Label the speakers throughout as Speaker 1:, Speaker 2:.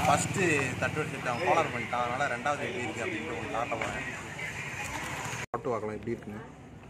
Speaker 1: First தட்டு வச்சுட்டு அவன் கோலர் பண்ணிட்டான் அதனால் ரெண்டாவது எப்படி இருக்குது அப்படின்ட்டு உங்களுக்கு காட்ட போகிறேன் சாப்பிட்டு பார்க்கலாம் எப்படி இருக்குன்னு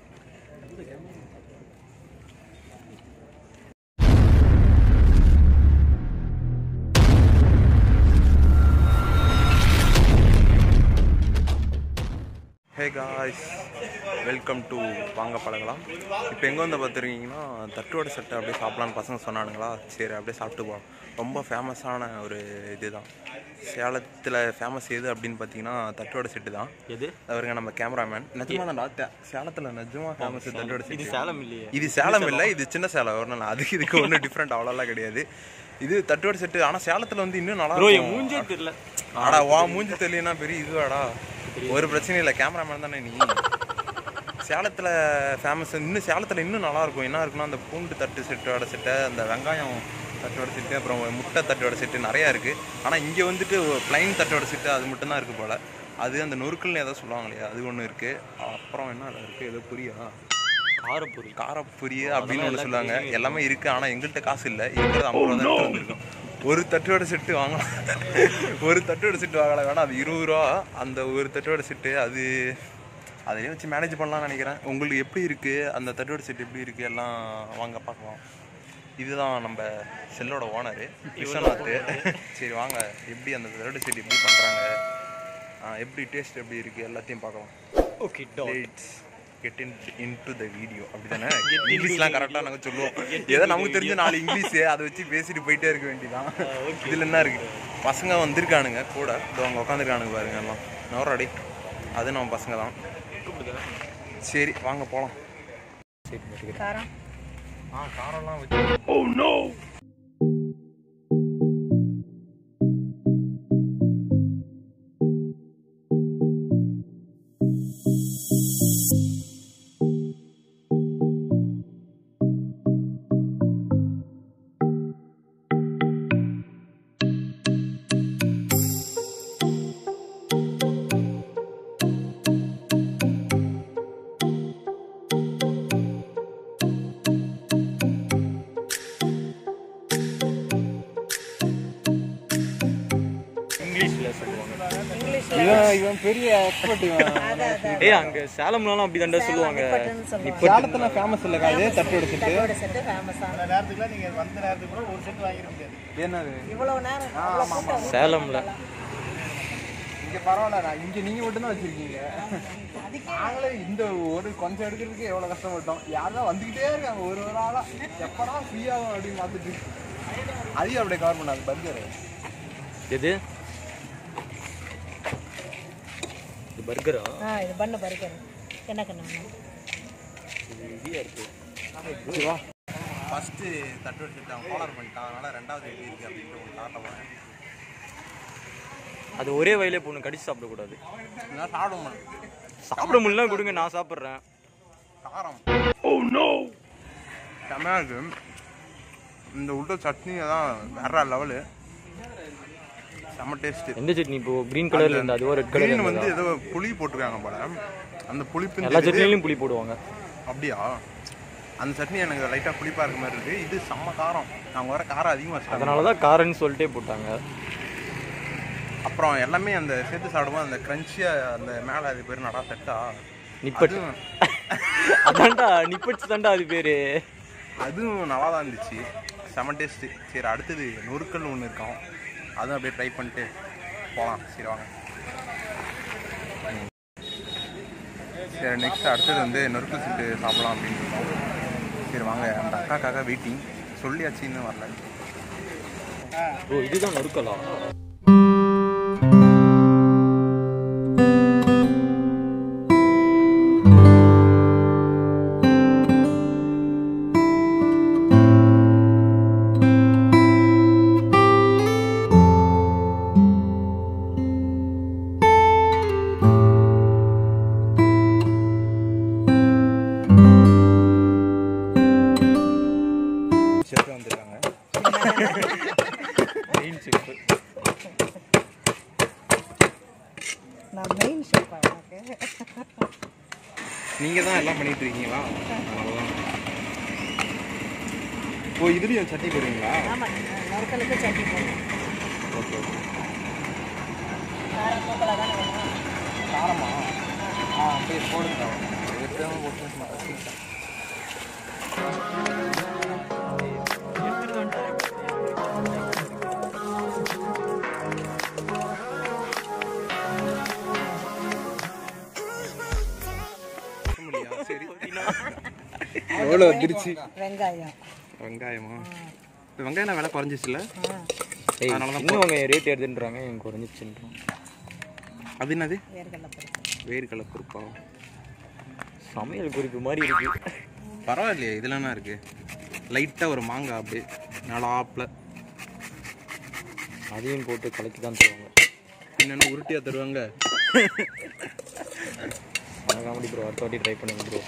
Speaker 1: ஹே காய்ஸ் வெல்கம் டு வாங்க பழகலாம் இப்போ எங்கே வந்து பார்த்துருக்கீங்கன்னா தட்டுவடை சட்டை அப்படியே சாப்பிட்லான்னு பசங்க சொன்னானுங்களா சரி அப்படியே சாப்பிட்டு போகலாம் ரொம்ப ஃபேமஸான ஒரு இதுதான் சேலத்தில் ஃபேமஸ் எது அப்படின்னு பார்த்தீங்கன்னா தட்டுவடை செட்டு தான்
Speaker 2: எது
Speaker 1: அவருங்க நம்ம கேமராமேன் நிஜமா தான் டாக்டர் சேலத்தில் நிஜமா ஃபேமஸ் தட்டுவடை
Speaker 2: இது
Speaker 1: செட்டு
Speaker 2: சேலம் இல்லையே
Speaker 1: இது சேலம் இல்லை இது சின்ன சேலம் ஒரு நாள் அதுக்கு இதுக்கு ஒன்றும் டிஃப்ரெண்ட் அவ்வளோலாம் கிடையாது இது தட்டுவடை செட்டு ஆனால் சேலத்தில் வந்து இன்னும் நல்லா
Speaker 2: ப்ரோ என்
Speaker 1: இருக்கும்.
Speaker 2: மூஞ்சே தெரியல
Speaker 1: ஆடா வா மூஞ்சி தெரியலனா பெரிய இதுவாடா ஒரு பிரச்சனையும் இல்லை கேமராமேன் தானே நீ சேலத்தில் ஃபேமஸ் இன்னும் சேலத்தில் இன்னும் நல்லா இருக்கும் என்ன இருக்குன்னா அந்த பூண்டு தட்டு செட்டோட செட்டை அந்த வெங்காயம் தட்டோட செட்டு அப்புறம் முட்டை தட்டோட செட்டு நிறையா இருக்குது ஆனால் இங்கே வந்துட்டு ப்ளைன் தட்டோட செட்டு அது மட்டும்தான் இருக்குது போல் அது அந்த நொறுக்கல்னு ஏதோ சொல்லுவாங்க இல்லையா அது ஒன்று இருக்குது அப்புறம் என்ன இருக்குது ஏதோ புரியா
Speaker 2: காரப்பொரி
Speaker 1: காரப்பொரி அப்படின்னு ஒன்று சொல்லுவாங்க எல்லாமே இருக்கு ஆனால் எங்கள்கிட்ட காசு இல்லை இருக்கிறது ஐம்பது ரூபா தான் வந்திருக்கோம் ஒரு தட்டோட செட்டு வாங்கலாம் ஒரு தட்டோட செட்டு வாங்கலாம் வேணா அது இருபது ரூபா அந்த ஒரு தட்டோட செட்டு அது அதிலே வச்சு மேனேஜ் பண்ணலாம்னு நினைக்கிறேன் உங்களுக்கு எப்படி இருக்கு அந்த தட்டோட செட் எப்படி இருக்கு எல்லாம் வாங்க பார்க்கலாம் இதுதான் நம்ம செல்லோட ஓனரு விஸ்வநாத் சரி வாங்க எப்படி அந்த தட்டோட செட் எப்படி பண்ணுறாங்க எப்படி டேஸ்ட் எப்படி இருக்கு எல்லாத்தையும் பார்க்கலாம்
Speaker 2: okay that
Speaker 1: let's get in into the video அப்படிதானே இங்கிலீஷ்லாம் கரெக்டாக நாங்கள் சொல்லுவோம் ஏதோ நமக்கு தெரிஞ்ச நாலு இங்கிலீஷ் அதை வச்சு பேசிட்டு போயிட்டே இருக்க வேண்டியதான் இதில் என்ன இருக்கு பசங்க வந்திருக்கானுங்க கூட இதோ அவங்க உட்காந்துருக்கானுங்க பாருங்க எல்லாம் நவராடி அது நம்ம பசங்க தான் சரி வாங்க போகலாம்
Speaker 3: காரம்
Speaker 1: ஆ காரெல்லாம் வச்சு
Speaker 2: இங்கிலீஷ்ல சொல்லுவாங்க
Speaker 3: இங்கிலீஷ்ல
Speaker 1: இவன் இவன் பெரிய எக்ஸ்பர்ட் இவன்
Speaker 2: ஏய் அங்க சேலம்லாம் அப்படி தாண்டா சொல்லுவாங்க
Speaker 3: நிப்பட்டுன்னு சொல்லுவாங்க.
Speaker 1: சேலத்தில் ஃபேமஸ் இல்லை அது தட்டு எடுத்துட்டு
Speaker 3: தட்டோட செட்டு ஃபேமஸான
Speaker 1: என்னது
Speaker 3: இவ்வளவு நேரம் அவ்வளவு கூட்டம்.
Speaker 2: சேலம்ல
Speaker 1: இங்க பரவாயில்ல நான் இங்க நீங்க மட்டும் தான் வச்சிருக்கீங்க நாங்களே இந்த ஒரு கொஞ்சம் எடுக்கிறதுக்கு எவ்வளவு கஷ்டப்பட்டோம் யாரும் வந்துகிட்டே இருக்காங்க ஒரு ஒரு ஆளா எப்படா ஃப்ரீ ஆகும் அப்படின்னு பார்த்துட்டு அதையும் அப்படியே கவர் பண்ணாது பர்கர்
Speaker 2: எது இது பர்கரா
Speaker 3: ஆ இது பண்ண பறிக்கணும் என்ன கண்ணு
Speaker 2: ஹெவியா இருக்கு
Speaker 1: ஃபர்ஸ்ட் தட்டு வச்சுட்டு அவன் காலர் பண்ணிட்டான் அதனால ரெண்டாவது எப்படி இருக்கு அப்படின்ட்டு உங்களுக்கு காட்ட போறேன்
Speaker 2: அது ஒரே வயலே போகணும் கடிச்சு சாப்பிடக்கூடாது
Speaker 1: இதெல்லாம் சாப்பிட மாட்டேன்
Speaker 2: சாப்பிட முடியல கொடுங்க நான் சாப்பிட்றேன்
Speaker 1: காரம் ஓ நோ செம்மையா இருக்கு இந்த உள்ள சட்னி தான் வேற லெவலு செம்ம டேஸ்ட்
Speaker 2: எந்த சட்னி இப்போ கிரீன் கலர்ல இருந்தா அதுவோ ரெட் கலர்ல
Speaker 1: கிரீன் வந்து
Speaker 2: இருந்தா
Speaker 1: ஏதோ புளி போட்டிருக்காங்க போல அந்த புளிப்பு
Speaker 2: எல்லா சட்னிலையும் புளி போடுவாங்க
Speaker 1: அப்படியா அந்த சட்னி எனக்கு லைட்டாக புளிப்பாக இருக்க மாதிரி இருக்கு இது செம்ம காரம் நாங்கள் வர காரம் அதிகமாக வச்சுட்டாங்க
Speaker 2: அதனால தான் காரன்னு சொல்லிட்டே போட்டாங்க
Speaker 1: அப்புறம் எல்லாமே அந்த சேர்த்து சாப்பிடும்போது அந்த க்ரன்ச்சியாக அந்த மேலே அது பேர் நடா தட்டா
Speaker 2: நிப்பட்
Speaker 1: அதுவும்
Speaker 2: அதான்டா நிப்பட்ஸ் தான்டா அது பேரு
Speaker 1: அதுவும் நல்லா தான் இருந்துச்சு செம்ம டேஸ்ட்டு சரி அடுத்தது நொறுக்கல் ஒன்று இருக்கும் அதுவும் அப்படியே ட்ரை பண்ணிட்டு போகலாம் சரி வாங்க ம். சரி நெக்ஸ்ட் அடுத்தது வந்து நொறுக்கல் சுட்டு சாப்பிடலாம் அப்படின்னு இருக்கோம் சரி வாங்க அந்த அக்காக்காக வெயிட்டிங் சொல்லியாச்சு இன்னும் வரல
Speaker 2: ஓ இதுதான் நறுக்கலா
Speaker 1: செஃப் வந்திருக்காங்க
Speaker 2: மெயின் செஃப்
Speaker 3: நான் மெயின் ஷெஃப் எனக்கு
Speaker 1: நீங்கள் தான் எல்லாம் பண்ணிட்டு இருக்கீங்களா அவ்வளோதான் ஓ இதுலேயும் சட்னி போடுவீங்களா
Speaker 3: ஆமாம் நறுக்கலுக்கு சட்னி போடணும்
Speaker 1: ஓகே ஓகே
Speaker 3: அவ்வளோதானே வேணும்
Speaker 1: காரமா ஆ அப்படியே போடுங்க எடுத்து போட்டு சரி எவ்வளோ வந்துருச்சு
Speaker 3: வெங்காயம்
Speaker 1: வெங்காயமா இப்போ வெங்காயம் விலை குறைஞ்சிச்சுல
Speaker 3: ஆ
Speaker 2: ஏய்
Speaker 1: அதனால தான்
Speaker 2: இன்னும் அவங்க ரேட் எடுத்துன்றாங்க எனக்கு குறைஞ்சிச்சுன்றான்
Speaker 1: அது என்னது
Speaker 3: வேர்க்கடலை பருப்பு
Speaker 1: வேர்க்கடலை குறிப்பா
Speaker 2: சமையல் குறிப்பு மாதிரி இருக்கு
Speaker 1: பரவாயில்லையே இதில் என்ன இருக்கு லைட்டாக ஒரு மாங்காய் அப்படியே நடாப்பில்
Speaker 2: அதையும் போட்டு கலக்கி தான் தருவாங்க
Speaker 1: என்னென்ன உருட்டியாக தருவாங்க
Speaker 2: ஆனால் காமெடி ப்ரோ அடுத்த வாட்டி ட்ரை பண்ணுங்க ப்ரோ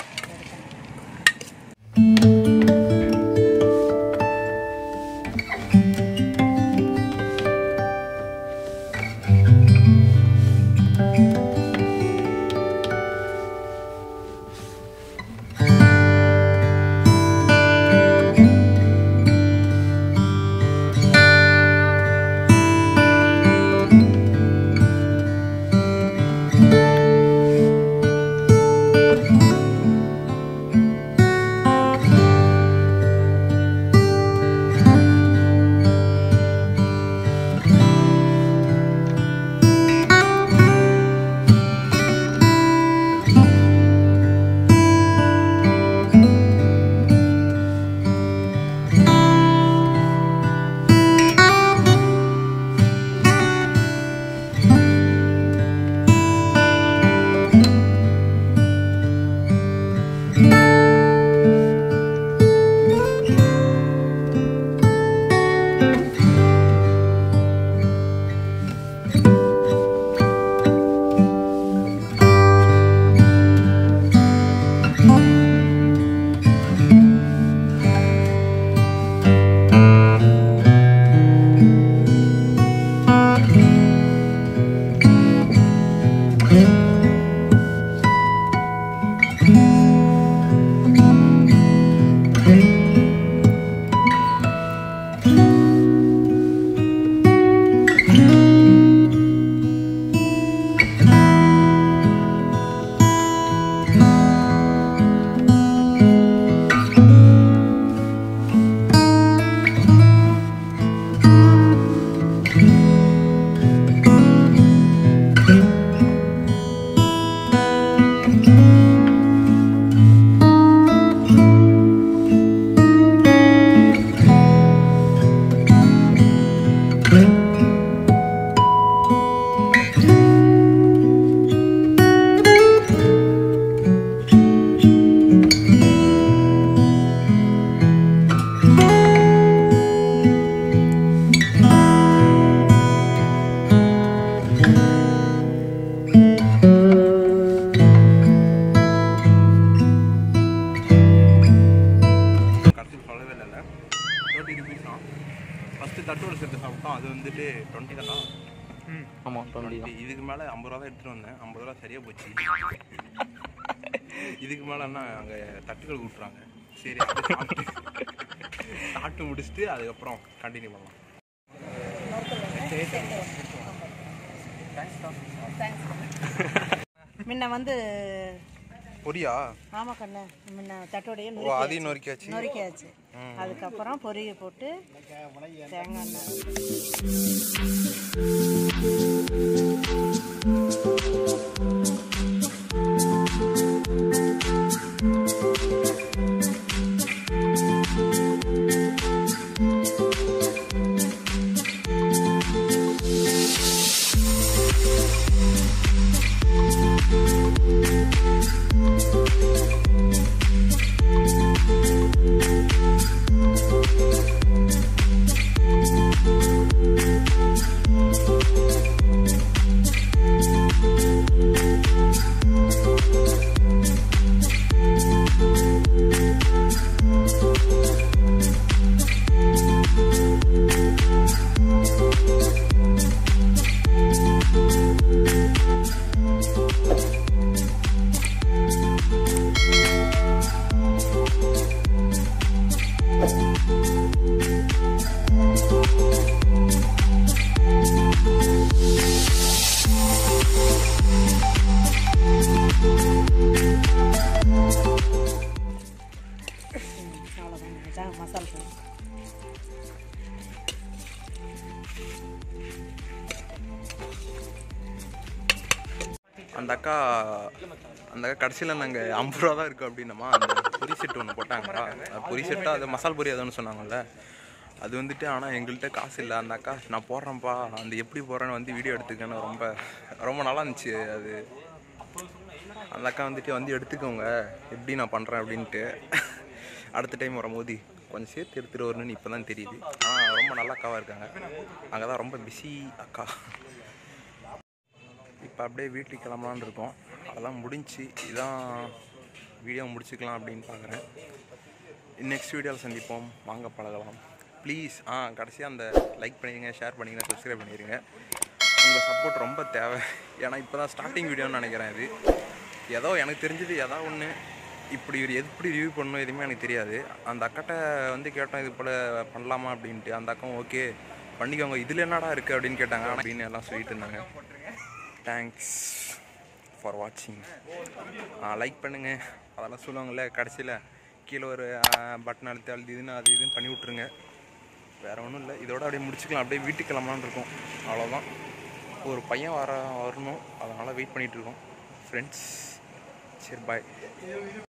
Speaker 1: கடைசியில் சொல்லவே இல்லை தேர்ட்டி ருபீஸ் தான் ஃபஸ்ட்டு தட்டோட சேர்த்து சாப்பிட்டோம் அது வந்துட்டு டுவெண்ட்டி தானா
Speaker 2: ஆமாம் டுவெண்ட்டி தான்
Speaker 1: இதுக்கு மேலே ஐம்பது ரூபா தான் எடுத்துகிட்டு வந்தேன் ஐம்பது ரூபா சரியாக போச்சு இதுக்கு மேலே என்ன அங்கே தட்டுகள் விட்டுறாங்க சரி அது சாப்பிட்டு சாப்பிட்டு முடிச்சுட்டு அதுக்கப்புறம் கண்டினியூ பண்ணலாம்
Speaker 3: முன்ன வந்து
Speaker 1: பொரியா
Speaker 3: ஆமா கண்ணு முன்ன தட்டோடைய
Speaker 1: ஓ அதையும் நொறுக்கியாச்சு
Speaker 3: நொறுக்கியாச்சு அதுக்கப்புறம் பொரிய போட்டு தேங்காய் எண்ணெய்
Speaker 1: அந்த அக்கா அந்த அக்கா கடைசியில் நாங்கள் ஐம்பது ரூபா தான் இருக்குது அப்படின்னமா அந்த பொரி செட்டு ஒன்று போட்டாங்களா அது பொரி செட்டு அது மசால் பொரி அதுன்னு சொன்னாங்கல்ல அது வந்துட்டு ஆனால் எங்கள்கிட்ட காசு இல்லை அந்த அக்கா நான் போடுறேன்ப்பா அந்த எப்படி போடுறேன்னு வந்து வீடியோ எடுத்துக்கன்னு ரொம்ப ரொம்ப நல்லா இருந்துச்சு அது அந்த அக்கா வந்துட்டு வந்து எடுத்துக்கோங்க எப்படி நான் பண்ணுறேன் அப்படின்ட்டு அடுத்த டைம் வரும்போது கொஞ்சம் சேர்த்து எடுத்துகிட்டு வரணும்னு இப்போ தான் தெரியுது ஆனால் ரொம்ப நல்ல அக்காவாக இருக்காங்க அங்கே தான் ரொம்ப பிஸி அக்கா இப்போ அப்படியே வீட்டுக்கு கிளம்பலான்னு இருக்கோம் அதெல்லாம் முடிஞ்சு இதான் வீடியோ முடிச்சுக்கலாம் அப்படின்னு பார்க்குறேன் நெக்ஸ்ட் வீடியோவில் சந்திப்போம் வாங்க பழகலாம் ப்ளீஸ் ஆ கடைசியாக அந்த லைக் பண்ணிடுங்க ஷேர் பண்ணிடுங்க சப்ஸ்கிரைப் பண்ணிடுங்க உங்கள் சப்போர்ட் ரொம்ப தேவை ஏன்னா இப்போ தான் ஸ்டார்டிங் வீடியோன்னு நினைக்கிறேன் இது ஏதோ எனக்கு தெரிஞ்சது ஏதோ ஒன்று இப்படி ஒரு எப்படி ரிவ்யூ பண்ணணும் எதுவுமே எனக்கு தெரியாது அந்த அக்காட்ட வந்து கேட்டோம் இது போல் பண்ணலாமா அப்படின்ட்டு அந்த அக்கம் ஓகே பண்ணிக்கோங்க இதில் என்னடா இருக்குது அப்படின்னு கேட்டாங்க ஆனா அப்படின்னு எல்லாம் சொல்லிட்டு இருந்தாங்க தேங்க்ஸ் ஃபார் வாட்சிங் லைக் பண்ணுங்கள் அதெல்லாம் சொல்லுவாங்கள்ல கடைசியில் கீழே ஒரு பட்டன் அழுத்தி அழுத்தி இதுன்னு அது இதுன்னு பண்ணி விட்ருங்க வேறு ஒன்றும் இல்லை இதோட அப்படியே முடிச்சுக்கலாம் அப்படியே வீட்டுக்கு கிளம்பலான்னு இருக்கோம் அவ்வளோதான் ஒரு பையன் வர வரணும் அதனால் வெயிட் பண்ணிகிட்ருக்கோம் ஃப்ரெண்ட்ஸ் சரி பாய்